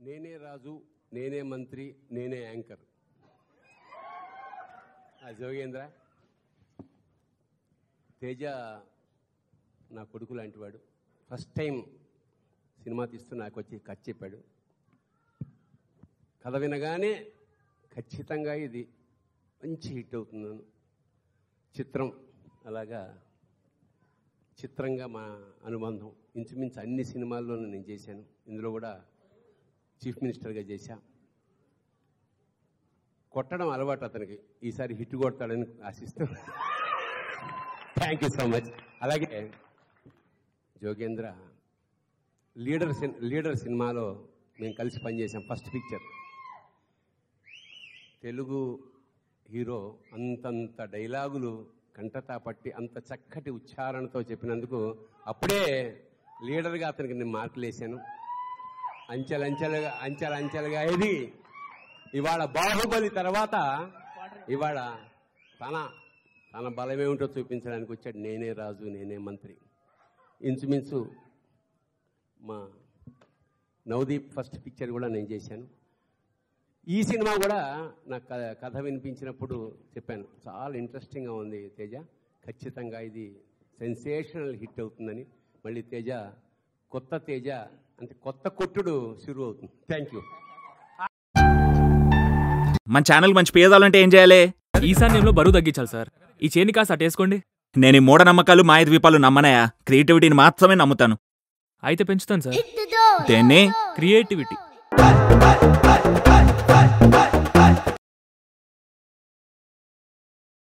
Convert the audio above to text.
నేనే రాజు నేనే మంత్రి నేనే యాంకర్ ఆ జోగేంద్ర తేజ నా కొడుకు లాంటి వాడు ఫస్ట్ టైం సినిమా తీస్తూ నాకు వచ్చి కథ చెప్పాడు కథ వినగానే ఖచ్చితంగా ఇది మంచి హిట్ అవుతుందని చిత్రం అలాగా చిత్రంగా మా అనుబంధం ఇంచుమించు అన్ని సినిమాల్లోనూ నేను చేశాను ఇందులో కూడా చీఫ్ మినిస్టర్గా చేశా కొట్టడం అలవాటు అతనికి ఈసారి హిట్ కొడతాడని ఆశిస్తూ థ్యాంక్ యూ సో మచ్ అలాగే జోగేంద్ర లీడర్ సిన్- లీడర్ సినిమాలో మేము కలిసి పనిచేసాం ఫస్ట్ పిక్చర్ తెలుగు హీరో అంతంత డైలాగులు కంటతా పట్టి అంత చక్కటి ఉచ్చారణతో చెప్పినందుకు అప్పుడే లీడర్గా అతనికి నేను మార్కులు వేశాను అంచెలంచెలుగా అంచెలంచెలుగా ఇది ఇవాళ బాహుబలి తర్వాత ఇవాళ తన తన బలమేమిటో చూపించడానికి వచ్చాడు నేనే రాజు నేనే మంత్రి ఇంచుమించు మా నవదీప్ ఫస్ట్ పిక్చర్ కూడా నేను చేశాను ఈ సినిమా కూడా నాకు కథ కథ వినిపించినప్పుడు చెప్పాను చాలా ఇంట్రెస్టింగ్గా ఉంది తేజ ఖచ్చితంగా ఇది సెన్సేషనల్ హిట్ అవుతుందని మళ్ళీ తేజ కొత్త తేజ అంటే కొత్త కొట్టుడు షురు అవుతుంది థ్యాంక్ యూ మన ఛానల్ మంచి పేదాలంటే ఏం చేయాలి ఈశాన్యంలో బరువు తగ్గించాలి సార్ ఈ చేని కాస్త అటేసుకోండి నేను ఈ మూఢనమ్మకాలు మాయద్వీపాలు నమ్మనయా క్రియేటివిటీని మాత్రమే నమ్ముతాను అయితే పెంచుతాను సార్ దేన్ని క్రియేటివిటీ